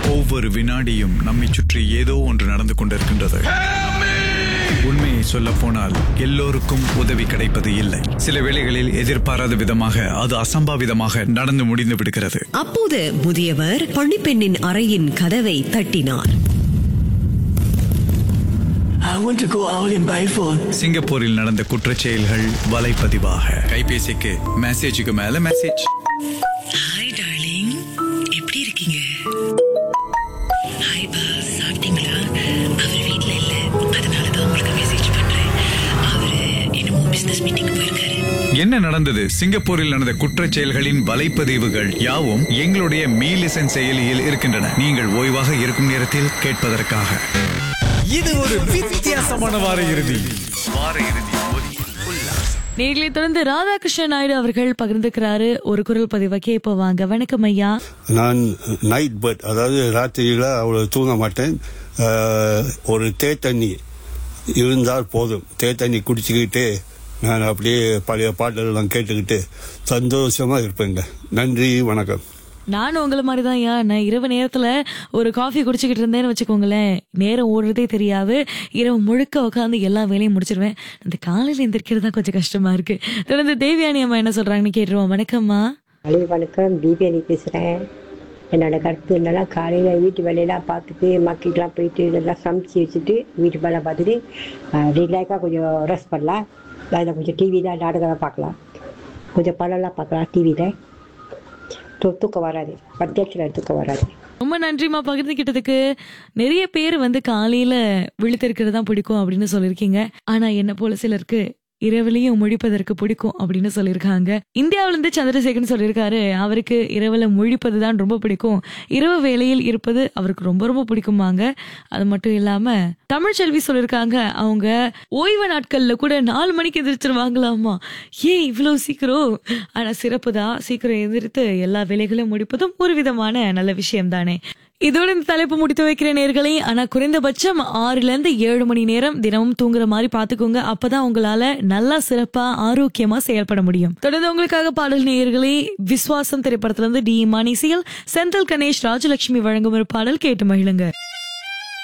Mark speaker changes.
Speaker 1: ஒவ்வொரு வினாடியும் நம்மை சுற்றி ஏதோ ஒன்று நடந்து கொண்டிருக்கின்றது உண்மையை சொல்ல போனால் எல்லோருக்கும் உதவி கிடைப்பது இல்லை சில வேளைகளில் எதிர்பாராத விதமாக அது அசம்பாவிதமாக நடந்து முடிந்து விடுகிறது
Speaker 2: அப்போது முதியவர் பணிப்பெண்ணின் அறையின் கதவை தட்டினார்
Speaker 3: I want to go out and buy phone.
Speaker 1: சிங்கப்பூரில் நடந்த குற்றச் செயல்கள் வலைப்பதிவாக கைபேசிக்கு மெசேஜுக்கு மேல மெசேஜ்
Speaker 2: ஹாய் டார்லிங் எப்படி இருக்கீங்க ஹாய் பா சாப்பிட்டீங்களா அவர் வீட்ல இல்ல அதனால தான் உங்களுக்கு மெசேஜ் பண்றேன் அவரு என்னமோ பிசினஸ் மீட்டிங் போயிருக்காரு
Speaker 1: என்ன நடந்தது சிங்கப்பூரில் நடந்த குற்றச் செயல்களின் வலைப்பதிவுகள் யாவும் எங்களுடைய மீ லிசன் செயலியில் இருக்கின்றன நீங்கள் ஓய்வாக இருக்கும் நேரத்தில் கேட்பதற்காக இது ஒரு வித்தியாசமான வார இறுதி வார இறுதி ஒலி உல்லாசம்
Speaker 4: நேர்களை தொடர்ந்து ராதாகிருஷ்ணன் நாயுடு அவர்கள் பகிர்ந்துக்கிறாரு ஒரு குரல் பதிவை கேட்ப வாங்க வணக்கம் ஐயா
Speaker 5: நான் நைட் பேர்ட் அதாவது ராத்திரியில் அவ்வளோ தூங்க மாட்டேன் அஹ், ஒரு தேத்தண்ணி இருந்தால் போதும் தேத்தண்ணி குடிச்சுக்கிட்டு நான் அப்படியே பழைய பாட்டெல்லாம் கேட்டுக்கிட்டு சந்தோஷமாக இருப்பேங்க நன்றி வணக்கம்
Speaker 4: நானும் உங்களை மாதிரி தான் ஐயா நான் இரவு நேரத்துல ஒரு காஃபி குடிச்சுக்கிட்டு இருந்தேன்னு வச்சுக்கோங்களேன் நேரம் ஓடுறதே தெரியாது இரவு முழுக்க உட்காந்து எல்லா வேலையும் முடிச்சிருவேன் அந்த காலையில எந்திரிக்கிறது தான் கொஞ்சம் கஷ்டமா இருக்கு தொடர்ந்து தேவியானி அம்மா என்ன சொல்றாங்கன்னு கேட்டுருவோம் வணக்கம்மா
Speaker 6: ஹலோ வணக்கம் தீபியானி பேசுகிறேன் என்னோட கருத்து என்னன்னா காலையில் வீட்டு வேலையெல்லாம் பார்த்துட்டு மக்களுக்கெல்லாம் போயிட்டு இதெல்லாம் சமைச்சு வச்சுட்டு வீட்டு வேலை பார்த்துட்டு ரிலாக்ஸாக கொஞ்சம் ரெஸ்ட் பண்ணலாம் அதில் கொஞ்சம் டிவியில் நாடகம் பார்க்கலாம் கொஞ்சம் படம்லாம் பார்க்கலாம் டிவியில் தூக்கம் வராது மத்தியத்தில் தூக்கம் வராது
Speaker 4: ரொம்ப நன்றிம்மா பகிர்ந்துக்கிட்டதுக்கு நிறைய பேர் வந்து காலையில விழித்திருக்கிறது தான் பிடிக்கும் அப்படின்னு சொல்லியிருக்கீங்க ஆனா என்ன போல சிலருக்கு இரவுலையும் முழிப்பதற்கு பிடிக்கும் அப்படின்னு சொல்லியிருக்காங்க இந்தியாவில இருந்து சந்திரசேகரன் சொல்லியிருக்காரு அவருக்கு இரவுல முழிப்பது தான் ரொம்ப பிடிக்கும் இரவு வேளையில் இருப்பது அவருக்கு ரொம்ப ரொம்ப பிடிக்குமாங்க அது மட்டும் இல்லாம தமிழ்ச்செல்வி சொல்லியிருக்காங்க அவங்க ஓய்வு நாட்கள்ல கூட நாலு மணிக்கு எந்திரிச்சிருவாங்களாமா ஏன் இவ்வளவு சீக்கிரம் ஆனா சிறப்பு தான் சீக்கிரம் எந்திரித்து எல்லா வேலைகளையும் முடிப்பதும் ஒரு விதமான நல்ல விஷயம் தானே இதோட இந்த தலைப்பு முடித்து வைக்கிற நேர்களை ஆனா குறைந்தபட்சம் ஆறுல இருந்து ஏழு மணி நேரம் தினமும் தூங்குற மாதிரி பாத்துக்கோங்க அப்பதான் உங்களால நல்லா சிறப்பா ஆரோக்கியமா செயல்பட முடியும் தொடர்ந்து உங்களுக்காக பாடல் நேயர்களே விஸ்வாசம் திரைப்படத்துல இருந்து டி மானிசியல் செந்தில் கணேஷ் ராஜலட்சுமி வழங்கும் ஒரு பாடல் கேட்டு மகிழுங்க